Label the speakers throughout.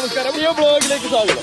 Speaker 1: നമസ്കാരം ഈ ബ്ലോഗിലേക്ക് സ്വാഗതം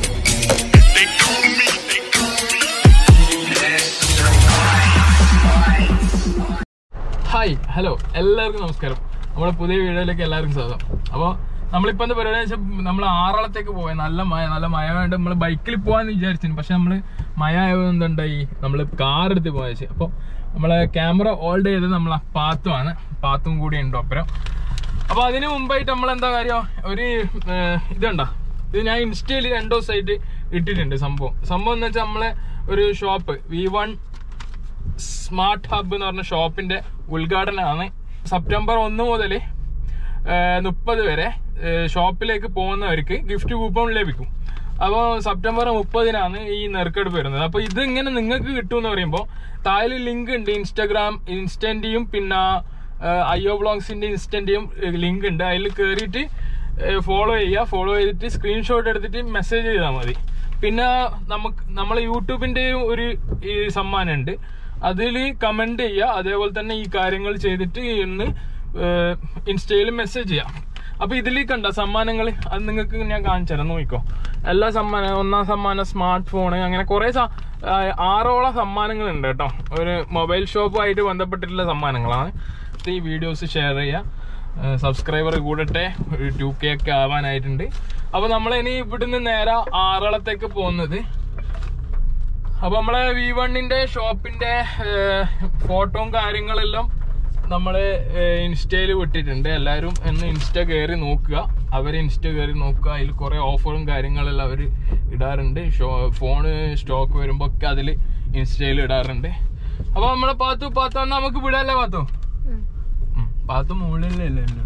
Speaker 1: ഹായ് ഹലോ എല്ലാവർക്കും നമസ്കാരം നമ്മുടെ പുതിയ വീഡിയോയിലേക്ക് എല്ലാവർക്കും സ്വാഗതം അപ്പോൾ നമ്മളിപ്പോൾ എന്താ പരിപാടി വെച്ചാൽ നമ്മൾ ആറളത്തേക്ക് പോയി നല്ല മഴ നല്ല മഴ വേണ്ട നമ്മൾ ബൈക്കിൽ പോകാന്ന് വിചാരിച്ചു പക്ഷെ നമ്മൾ മഴ ആയതുകൊണ്ടുണ്ടായി നമ്മൾ കാർ എടുത്ത് പോയ അപ്പോൾ നമ്മളെ ക്യാമറ ഹോൾഡ് ചെയ്തത് നമ്മളെ പാത്തുമാണ് പാത്തും കൂടി ഉണ്ട് ഒപ്പരം അപ്പൊ അതിന് മുമ്പായിട്ട് നമ്മൾ എന്താ കാര്യം ഒരു ഏഹ്, ഇതുണ്ടോ ഇത് ഞാൻ ഇൻസ്റ്റയിൽ രണ്ടു ദിവസമായിട്ട് ഇട്ടിട്ടുണ്ട് സംഭവം സംഭവം എന്ന് വെച്ചാൽ നമ്മളെ ഒരു shop V one smart hub എന്ന് പറഞ്ഞ ഷോപ്പിന്റെ ഉദ്ഘാടനമാണ് സെപ്റ്റംബർ ഒന്ന് മുതൽ മുപ്പത് വരെ ഏഹ്, ഷോപ്പിലേക്ക് പോകുന്നവർക്ക് ഗിഫ്റ്റ് കൂപ്പൺ ലഭിക്കും അപ്പോൾ സെപ്റ്റംബർ മുപ്പതിനാണ് ഈ നെറുക്കെടുപ്പ് വരുന്നത് അപ്പോൾ ഇത് ഇങ്ങനെ നിങ്ങൾക്ക് കിട്ടും എന്ന് പറയുമ്പോൾ താഴെ ലിങ്ക് ഉണ്ട് ഇൻസ്റ്റാഗ്രാം ഇൻസ്റ്റന്റിയും പിന്നെ അയ്യോ ബ്ലോഗ്സിന്റെ ഇൻസ്റ്റന്റിയും ലിങ്ക് ഉണ്ട് അതിൽ കയറിയിട്ട് ഫോളോ ചെയ്യുക ഫോളോ ചെയ്തിട്ട് സ്ക്രീൻഷോട്ട് എടുത്തിട്ട് മെസ്സേജ് ചെയ്താൽ മതി പിന്നെ നമുക്ക് നമ്മളെ യൂട്യൂബിന്റെയും ഒരു ഈ സമ്മാനം ഉണ്ട് അതിൽ കമന്റ് ചെയ്യുക അതേപോലെ തന്നെ ഈ കാര്യങ്ങൾ ചെയ്തിട്ട് ഇന്ന് ഇൻസ്റ്റയിൽ മെസ്സേജ് ചെയ്യാം അപ്പൊ ഇതിൽ കണ്ട സമ്മാനങ്ങൾ അത് നിങ്ങൾക്ക് ഞാൻ കാണിച്ചു തരാം നോക്കിക്കോ എല്ലാ സമ്മാനം ഒന്നാം സമ്മാനം സ്മാർട്ട് ഫോൺ അങ്ങനെ കുറെ ആറോളം സമ്മാനങ്ങൾ ഉണ്ട് കേട്ടോ ഒരു മൊബൈൽ ഷോപ്പുമായിട്ട് ബന്ധപ്പെട്ടിട്ടുള്ള സമ്മാനങ്ങളാണ് ഇത് ഈ വീഡിയോസ് ഷെയർ ചെയ്യുക സബ്സ്ക്രൈബർ കൂടട്ടെ ഒരു ടു കെ ഒക്കെ ആവാനായിട്ടുണ്ട് അപ്പൊ നമ്മൾ ഇനി ഇവിടുന്ന് നേരെ ആറളത്തേക്ക് പോകുന്നത് അപ്പൊ നമ്മളെ വി വണ്ണിന്റെ ഷോപ്പിന്റെ ഫോട്ടോയും കാര്യങ്ങളെല്ലാം നമ്മള് ഇൻസ്റ്റയിൽ വിട്ടിട്ടുണ്ട് എല്ലാവരും എന്ന് ഇൻസ്റ്റ കയറി നോക്കുക അവർ ഇൻസ്റ്റ കയറി നോക്കുക അതിൽ കുറെ ഓഫറും കാര്യങ്ങളെല്ലാം അവർ ഇടാറുണ്ട് ഷോ ഫോണ് സ്റ്റോക്ക് വരുമ്പോ ഒക്കെ അതിൽ ഇൻസ്റ്റയിൽ ഇടാറുണ്ട് അപ്പൊ നമ്മളെ പാത്തു പാത്തു എന്നാ നമുക്ക് വിടാല്ലേ പാത്തു ഉം. പാത്തു മുകളിലല്ലേ ഉള്ളൂ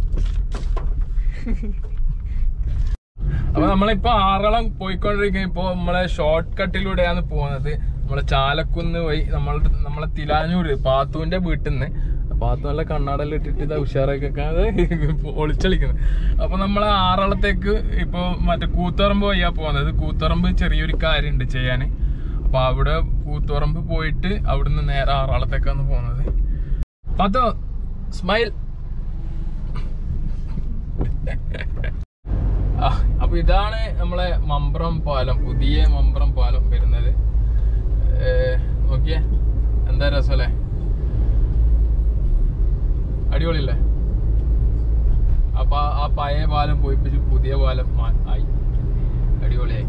Speaker 1: അപ്പൊ നമ്മളിപ്പോ ആറളം പോയിക്കൊണ്ടിരിക്കുന്ന ഇപ്പൊ നമ്മളെ ഷോർട്ട് കട്ടിലൂടെയാണ് പോകുന്നത് നമ്മളെ ചാലക്കുന്ന് വഴി നമ്മൾ നമ്മളെ തിലാനൂര് പാത്തുവിന്റെ വീട്ടിൽ നിന്ന് പാത്തു നല്ല കണ്ണാടെല്ലാം ഇട്ടിട്ട് ഇതാ ഉഷാറൊക്കെ ഒളിച്ചളിക്കുന്നത് അപ്പൊ നമ്മളെ ആറളത്തേക്ക് ഇപ്പൊ മറ്റേ കൂത്തുറമ്പ് വഴിയാ പോകുന്നത് കൂത്തുറമ്പ് ചെറിയൊരു കാര്യമുണ്ട് ചെയ്യാന് അപ്പൊ അവിടെ കൂത്തുറമ്പ് പോയിട്ട് അവിടുന്ന് നേരെ ആറാളത്തേക്കാണ് പോകുന്നത് പാത്തു സ്മൈൽ ആ, അപ്പൊ ഇതാണ് നമ്മളെ മമ്പ്രം പാലം പുതിയ മമ്പ്രം പാലം വരുന്നത് ഏ, നോക്കിയേ എന്താ രസമല്ലേ അടിപൊളിയല്ലേ അപ്പൊ ആ- ആ പഴയ പാലം പോയി ഇപ്പൊ പുതിയ പാലം മാ- ആയി അടിപൊളിയായി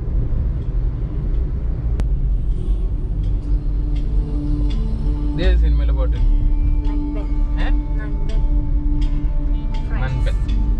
Speaker 1: ഇതേ സിനിമയിലെ പാട്ട് ഏ നൻപൻ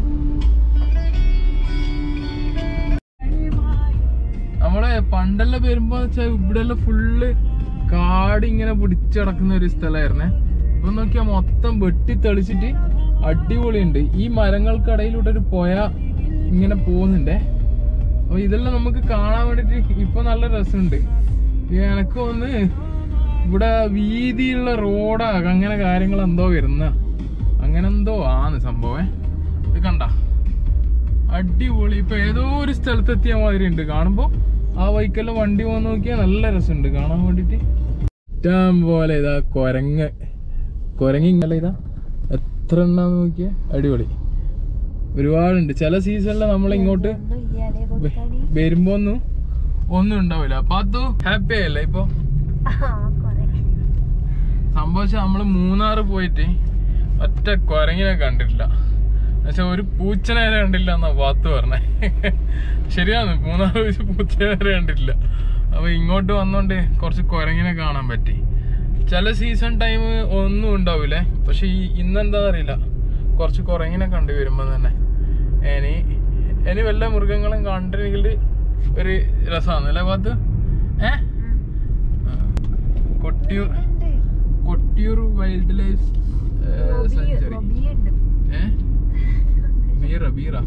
Speaker 1: നമ്മളെ പണ്ടെല്ലാം വരുമ്പോ വെച്ചാൽ ഇവിടെ എല്ലാം ഫുള്ള് കാട് ഇങ്ങനെ പിടിച്ചടക്കുന്ന ഒരു സ്ഥലമായിരുന്നേ ഇപ്പൊ നോക്കിയാ മൊത്തം വെട്ടി തെളിച്ചിട്ട് അടിപൊളിയുണ്ട് ഈ മരങ്ങൾക്കിടയിലൂടെ ഒരു പുഴ ഇങ്ങനെ പോകുന്നുണ്ടേ അപ്പൊ ഇതെല്ലാം നമുക്ക് കാണാൻ വേണ്ടിട്ട് ഇപ്പൊ നല്ല രസമുണ്ട് എനക്ക് ഒന്ന് ഇവിടെ വീതിയുള്ള റോഡാ അങ്ങനെ കാര്യങ്ങൾ എന്തോ വരുന്ന അങ്ങനെ എന്തോ ആണ് സംഭവേ ഇത് കണ്ട അടിപൊളി ഇപ്പൊ ഏതോ ഒരു സ്ഥലത്തെത്തിയ മാതിരി ഉണ്ട് കാണുമ്പോ ആ വൈക്കെല്ലാം വണ്ടി പോകുന്ന നോക്കിയാൽ നല്ല രസമുണ്ട് കാണാൻ വേണ്ടിട്ട് ഇഷ്ടം പോലെ ഇതാ കൊരങ്ങ് കൊരങ്ങി ഇങ്ങനെ ഇതാ എത്ര എണ്ണാന്ന് നോക്കിയാ അടിപൊളി ഒരുപാടുണ്ട് ചില സീസണിൽ നമ്മൾ ഇങ്ങോട്ട് വ- വരുമ്പോ ഒന്നും ഒന്നും ഉണ്ടാവില്ല അപ്പൊ അത് ഹാപ്പി ആയല്ലേ ഇപ്പൊ സംഭവിച്ച നമ്മള് മൂന്നാറ് പോയിട്ട് ഒറ്റ കൊരങ്ങിനെ കണ്ടിട്ടില്ല എന്നുവെച്ചാ ഒരു പൂച്ചനെ വരെ കണ്ടില്ല എന്നാ വാത്ത് പറഞ്ഞേ ശരിയാണ് മൂന്നാറ് വെച്ച് പൂച്ചനെ വരെ കണ്ടിട്ടില്ല അപ്പൊ ഇങ്ങോട്ട് വന്നോണ്ട് കുറച്ച് കൊരങ്ങിനെ കാണാൻ പറ്റി ചില സീസൺ ടൈം ഒന്നും ഉണ്ടാവില്ലേ പക്ഷെ ഈ ഇന്നെന്താ അറിയില്ല കുറച്ച് കുരങ്ങിനെ കണ്ടു വരുമ്പോ തന്നെ ഇനി ഇനി വല്ല മൃഗങ്ങളും കണ്ടില്ലെങ്കിൽ ഒരു രസമാണ് അല്ലേ പാത്ത് ഏ Kottiyoor Kottiyoor wildlife sanctuary ഏ ബീറ ബീറ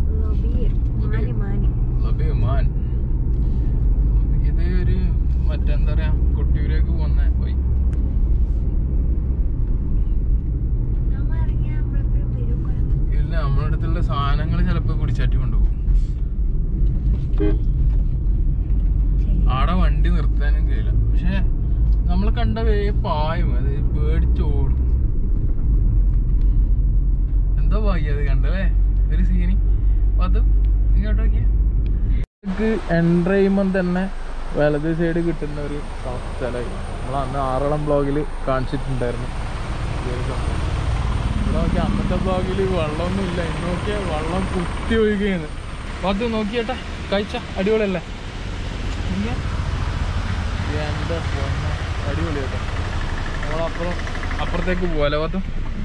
Speaker 1: ലബീർ മാൻ ഇത് ഒരു മറ്റെന്താ പറയാ കൊട്ടിയൂരേക്ക് പോകുന്ന പോയി ഇല്ല നമ്മുടെ അടുത്തുള്ള സാധനങ്ങൾ ചിലപ്പോ പിടിച്ചാറ്റി കൊണ്ടുപോകും ആടെ വണ്ടി നിർത്താനും കഴിയില്ല പക്ഷെ നമ്മൾ കണ്ട വേ പായും അത് പേടിച്ചോടും എന്താ ഭാഗ്യ അത് കണ്ടല്ലേ ഒരു സീനി അപ്പൊ അത് ഇങ്ങോട്ട് നോക്കിയേ നമുക്ക് എൻ്റർ ചെയ്യുമ്പം തന്നെ വലത് സൈഡ് കിട്ടുന്ന ഒരു സ്ഥലമായി നമ്മൾ അന്ന് ആറളം ബ്ലോഗിൽ കാണിച്ചിട്ടുണ്ടായിരുന്നു ഈ ഒരു സംഭവം ഇവിടെ നോക്കിയാൽ അന്നത്തെ ബ്ലോഗിൽ വെള്ളമൊന്നും ഇല്ല ഇന്ന് നോക്കിയാൽ വെള്ളം കുത്തി ഒഴുകുകയാണ് അപ്പോൾ അത് നോക്കിയേട്ടാ കഴിച്ച അടിപൊളിയല്ലേ ഇങ്ങനെ എന്താ പൊന്നെ അടിപൊളി കേട്ടോ നമ്മളപ്പുറം അപ്പുറത്തേക്ക് പോകാലോ പത്തും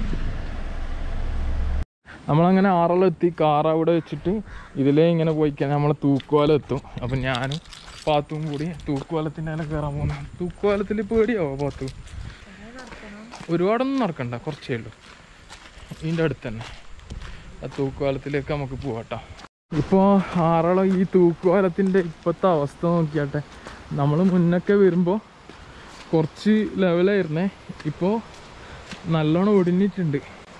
Speaker 1: നമ്മളങ്ങനെ ആറളം എത്തി കാർ അവിടെ വെച്ചിട്ട് ഇതിലേ ഇങ്ങനെ പോയി കഴിഞ്ഞാൽ നമ്മളെ തൂക്കുവാലം എത്തും അപ്പം ഞാനും പാത്തും കൂടി തൂക്കുവാലത്തിൻ്റെ മേലെ കയറാൻ പോകുന്നു തൂക്കുവാലത്തിൽ പേടിയാവോ പാത്തു ഒരുപാടൊന്നും നടക്കണ്ട കുറച്ചേ ഉള്ളൂ ഇതിൻ്റെ അടുത്ത് തന്നെ ആ തൂക്കുവാലത്തിലേക്ക് നമുക്ക് പോവാട്ടോ ഇപ്പോൾ ആറളം ഈ തൂക്കുവാലത്തിൻ്റെ ഇപ്പോഴത്തെ അവസ്ഥ നോക്കിയാട്ടെ നമ്മൾ മുന്നൊക്കെ വരുമ്പോൾ കുറച്ച് ലെവലായിരുന്നേ ഇപ്പോൾ നല്ലോണം ഒടിഞ്ഞിട്ടുണ്ട്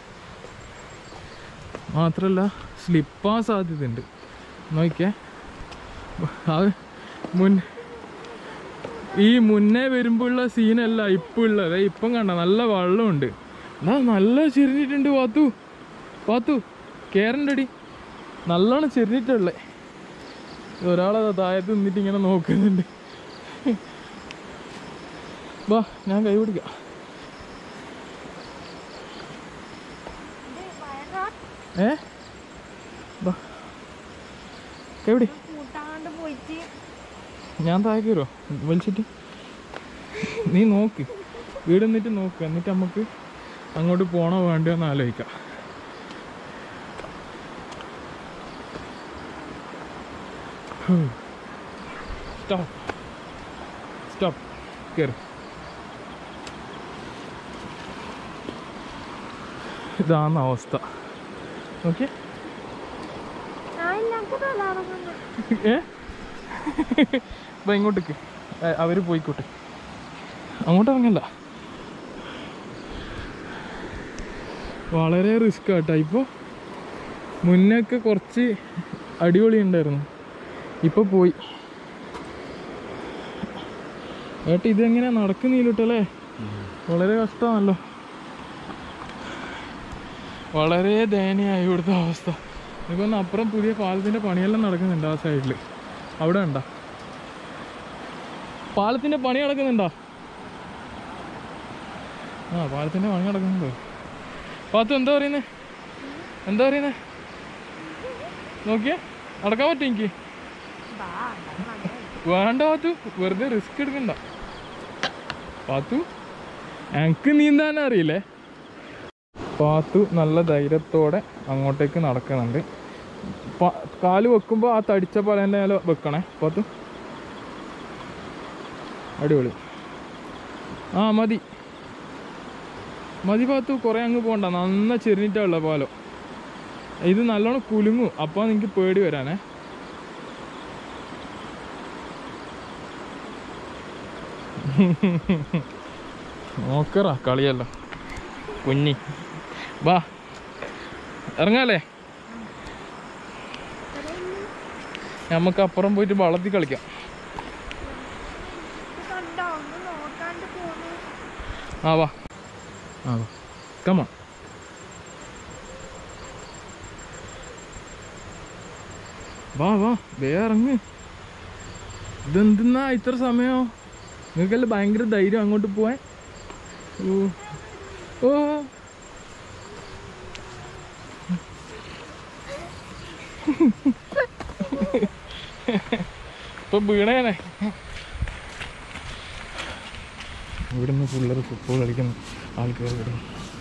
Speaker 1: മാത്രമല്ല സ്ലിപ്പാൻ സാധ്യതയുണ്ട് നോക്കിയേ അത് മുൻ ഈ മുന്നേ വരുമ്പോഴുള്ള സീനല്ല ഇപ്പം ഉള്ളത് ഇപ്പം കണ്ട നല്ല വെള്ളമുണ്ട് എന്നാ നല്ല ചെരിഞ്ഞിട്ടുണ്ട് പാത്തു പാത്തു കേറണ്ടടി നല്ലോണം ചെരിഞ്ഞിട്ടുള്ളേ ഒരാളെ താഴത്ത് നിന്നിട്ട് ഇങ്ങനെ നോക്കുന്നുണ്ട് വാ ഞാൻ കൈ പിടിക്കാം ഏ വാ കൈ പിടി
Speaker 2: കൂട്ടാണ്ട് പോയിട്ട്
Speaker 1: ഞാൻ താഴെ കയറുമോ വലിച്ചിട്ട് നീ നോക്ക് വീട് നിന്നിട്ട് നോക്ക് എന്നിട്ട് നമുക്ക് അങ്ങോട്ട് പോണോ വേണ്ടയോ എന്ന് ആലോചിക്കാം സ്റ്റോപ്പ് സ്റ്റോപ്പ് കയറി ഇതാണ് അവസ്ഥ ഓക്കെ
Speaker 2: ഞാൻ ഞങ്ങൾക്ക് തലാറങ്ങുന്നു
Speaker 1: ഏ ഇപ്പൊ ഇങ്ങോട്ടേക്ക് ഏ, അവര് പോയിക്കോട്ടെ അങ്ങോട്ട് ഇറങ്ങല്ല വളരെ റിസ്ക് ആട്ടാ ഇപ്പോൾ മുന്നൊക്കെ കുറച്ച് അടിപൊളി ഉണ്ടായിരുന്നു ഇപ്പൊ പോയി ഏട്ടാ ഇതെങ്ങനെ നടക്കുന്നില്ലട്ടല്ലേ വളരെ കഷ്ടമാണല്ലോ വളരെ ദയനീയമായി ഇവിടുത്തെ അവസ്ഥ എനിക്കൊന്ന് അപ്പുറം പുതിയ പാലത്തിന്റെ പണിയെല്ലാം നടക്കുന്നുണ്ട് ആ സൈഡിൽ അവിടെ ഉണ്ടോ പാലത്തിന്റെ പണി നടക്കുന്നുണ്ടോ ആ പാലത്തിന്റെ പണി നടക്കുന്നുണ്ടോ പാത്തു എന്താ പറയുന്നേ എന്താ പറയുന്നേ നോക്കിയേ നടക്കാൻ പറ്റും എനിക്ക് വേണ്ട പാത്തു വെറുതെ റിസ്ക് എടുക്കണ്ട പാത്തു എനിക്ക് നീന്താൻ അറിയില്ലേ പാത്തു നല്ല ധൈര്യത്തോടെ അങ്ങോട്ടേക്ക് നടക്കുന്നുണ്ട് പ- കാല് വെക്കുമ്പോൾ ആ തടിച്ച പലേൻ്റെ മേലെ വെക്കണേ പാത്തു അടിപൊളി ആ മതി മതി പാത്തു കുറേ അങ്ങ് പോണ്ട നന്ന ചെരിഞ്ഞിട്ടുള്ള പാലോ ഇത് നല്ലോണം കുലുങ്ങും അപ്പോൾ നിങ്ങൾക്ക് പേടി വരാനേ നോക്കറ കളിയല്ലോ കുഞ്ഞി വാ ഇറങ്ങാലേ നമുക്ക് അപ്പുറം പോയിട്ട് വള്ളത്തിൽ കളിക്കാം
Speaker 2: കണ്ടോ ഒന്ന് നോക്കാണ്ട് പോന്നു
Speaker 1: ആ വാ ആ വാ കമ വാ വാ വേ ഇറങ്ങ് ഇതെന്തെന്നാ ഇത്ര സമയോ നിങ്ങൾക്കല്ലേ ഭയങ്കര ധൈര്യം അങ്ങോട്ട് പോവാൻ ഓ ഓ ഇപ്പൊ വീണേനെ ഇവിടുന്ന് പിള്ളേർ ഫുട്ബോൾ കളിക്കുന്ന ആൾക്കാർ ഇവിടെ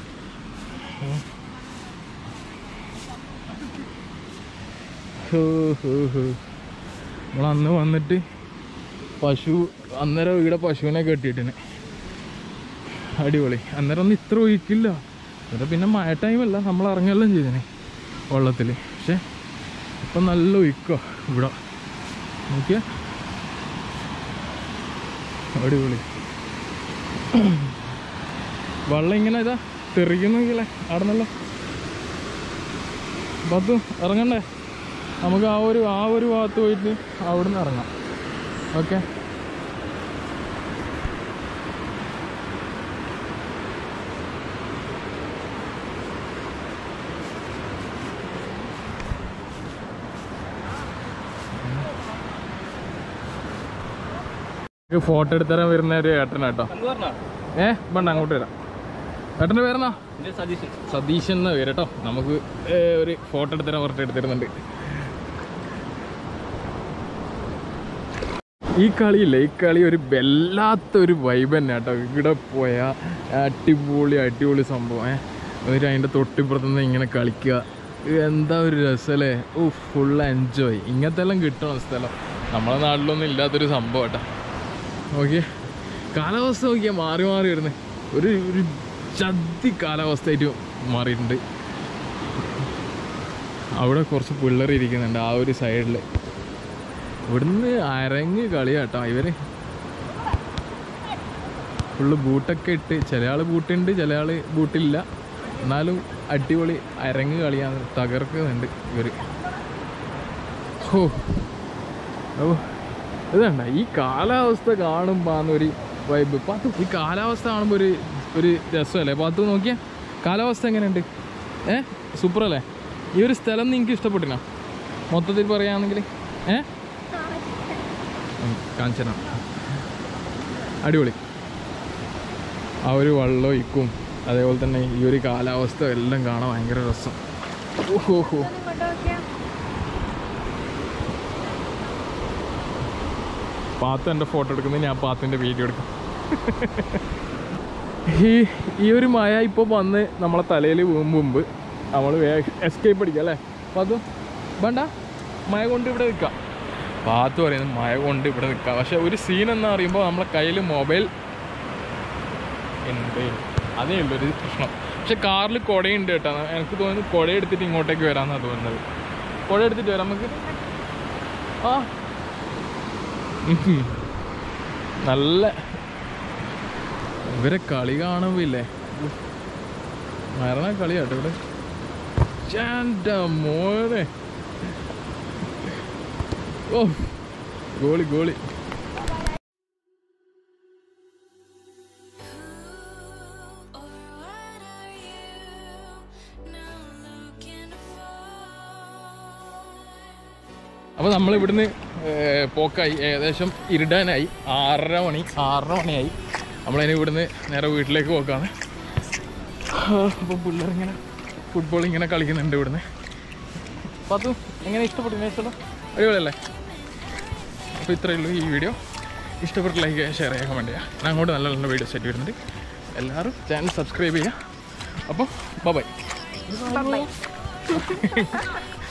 Speaker 1: നമ്മൾ അന്ന് വന്നിട്ട് പശു അന്നേരം ഇവിടെ പശുവിനെ കെട്ടിയിട്ടിന് അടിപൊളി അന്നേരം ഒന്നും ഇത്ര ഒഴിക്കില്ല അന്നേരം പിന്നെ മഴ ടൈമല്ല നമ്മൾ ഇറങ്ങെല്ലാം ചെയ്തിനെ വെള്ളത്തിൽ പക്ഷെ ഇപ്പം നല്ല ഒഴിക്കോ ഇവിടെ നോക്കിയ അടിപൊളി വെള്ളം ഇങ്ങനെ ഇതാ തെറിക്കുന്നെങ്കിലേ അവിടെ നല്ല പത്തു ഇറങ്ങണ്ടേ നമുക്ക് ആ ഒരു ആ ഒരു ഭാഗത്ത് പോയിട്ട് അവിടെ നിന്ന് ഇറങ്ങാം ഓക്കെ ഫോട്ടോ എടുത്തരാൻ വരുന്ന ഒരു ഏട്ടനാട്ടോ ഏ വേണ്ട അങ്ങോട്ട് വരാം ഏട്ടൻ്റെ പേരെന്നാ സതീശൻ എന്ന പേര് കേട്ടോ നമുക്ക് ഏ, ഒരു ഫോട്ടോ എടുത്തരാൻ പറഞ്ഞിട്ട് എടുത്തിരുന്നുണ്ട് ഈ കളിയില്ലേ ഈ കളി ഒരു വല്ലാത്ത ഒരു വൈബ് തന്നെ കേട്ടോ ഇവിടെ പോയാൽ അടിപൊളി അടിപൊളി സംഭവം ഏ ഒരു അതിൻ്റെ തൊട്ടിപ്പുറത്ത് നിന്ന് ഇങ്ങനെ കളിക്കുക എന്താ ഒരു രസമല്ലേ ഓ ഫുൾ എൻജോയ് ഇങ്ങനത്തെ എല്ലാം കിട്ടണം സ്ഥലം നമ്മളെ നാട്ടിലൊന്നും ഇല്ലാത്തൊരു സംഭവം കേട്ടോ നോക്കിയേ കാലാവസ്ഥ നോക്കിയാൽ മാറി മാറി വരുന്നത് ഒരു ഒരു ചതി കാലാവസ്ഥയായിട്ട് മാറിയിട്ടുണ്ട് അവിടെ കുറച്ച് പിള്ളേർ ഇരിക്കുന്നുണ്ട് ആ ഒരു സൈഡിൽ ഇവിടുന്ന് അരങ്ങ് കളിയാട്ടോ ഇവര് ഫുള്ള് ബൂട്ടൊക്കെ ഇട്ട് ചില ആള് ബൂട്ടുണ്ട് ചില ആള് ബൂട്ടില്ല എന്നാലും അടിപൊളി അരങ്ങ് കളിയാണ് തകർക്കുന്നുണ്ട് ഇവര് ഹോ ഓ ഇതണ്ട ഈ കാലാവസ്ഥ കാണുമ്പോൾ ഒരു വൈബ് പത്ത് ഈ കാലാവസ്ഥ കാണുമ്പോൾ ഒരു ഒരു രസമല്ലേ പത്ത് നോക്കിയാ കാലാവസ്ഥ എങ്ങനെയുണ്ട് ഏ സൂപ്പർ അല്ലേ ഈ ഒരു സ്ഥലം നിങ്ങൾക്ക് ഇഷ്ടപ്പെട്ടിനാ മൊത്തത്തിൽ പറയുകയാണെങ്കിൽ ഏ കാഞ്ചന അടിപൊളി ആ ഒരു വെള്ളമൊഴിക്കും അതേപോലെ തന്നെ ഈ ഒരു കാലാവസ്ഥ എല്ലാം കാണാൻ ഭയങ്കര രസം ഓഹോ ഹോ
Speaker 2: ഇങ്ങോട്ട് നോക്കിയാ
Speaker 1: പാത്ത് എൻ്റെ ഫോട്ടോ എടുക്കുന്നത് ഞാൻ പാത്തിൻ്റെ വീഡിയോ എടുക്കും ഈ ഈ ഒരു മഴ ഇപ്പോൾ വന്ന് നമ്മളെ തലയിൽ വീഴും മുമ്പ് നമ്മൾ എസ്കേപ്പ് അടിക്കാം അല്ലേ പാത്തു വേണ്ട മഴ കൊണ്ട് ഇവിടെ നിൽക്കാം പാത്ത് പറയുന്നത് മഴ കൊണ്ട് ഇവിടെ നിൽക്കാം പക്ഷെ ഒരു സീൻ എന്ന് പറയുമ്പോൾ നമ്മളെ കയ്യിൽ മൊബൈൽ ഉണ്ട് അതേ ഉള്ളൂ ഒരു പ്രശ്നം പക്ഷെ കാറിൽ കുടയുണ്ട് കേട്ടോ എനിക്ക് തോന്നുന്നു കുട എടുത്തിട്ട് ഇങ്ങോട്ടേക്ക് വരാമെന്നാണ് തോന്നുന്നത് കുട എടുത്തിട്ട് വരാം നമുക്ക് ആ ഉം. നല്ല ഇവരെ കളി കാണുമ്പില്ലേ മരണ കളിയാട്ടോ ഇവിടെ ചേണ്ട മോനെ ഓ goalie goalie
Speaker 3: Or what are you now looking for?
Speaker 1: അപ്പോൾ നമ്മൾ ഇവിടുന്ന് ഏർ, പോക്കായി ഏകദേശം ഇരുടാനായി ആറര മണി ആറര മണിയായി നമ്മളതിന് ഇവിടുന്ന് നേരെ വീട്ടിലേക്ക് പോക്കാണ് അപ്പോൾ പിള്ളേരിങ്ങനെ ഫുട്ബോൾ ഇങ്ങനെ കളിക്കുന്നുണ്ട് ഇവിടുന്ന് അപ്പോൾ അത് എങ്ങനെ ഇഷ്ടപ്പെട്ടു സ്ഥലം അടിപൊളിയല്ലേ അപ്പോൾ ഇത്രയേ ഉള്ളൂ ഈ വീഡിയോ ഇഷ്ടപ്പെട്ട ലൈക്ക് ചെയ്യുക ഷെയർ ചെയ്യാൻ കമൻറ്റ് ചെയ്യുക ഞാൻ അങ്ങോട്ട് നല്ല നല്ല വീഡിയോസ് ആയിട്ട് വരുന്നുണ്ട് എല്ലാവരും ചാനൽ സബ്സ്ക്രൈബ് ചെയ്യുക അപ്പോൾ ബൈ
Speaker 2: ബൈ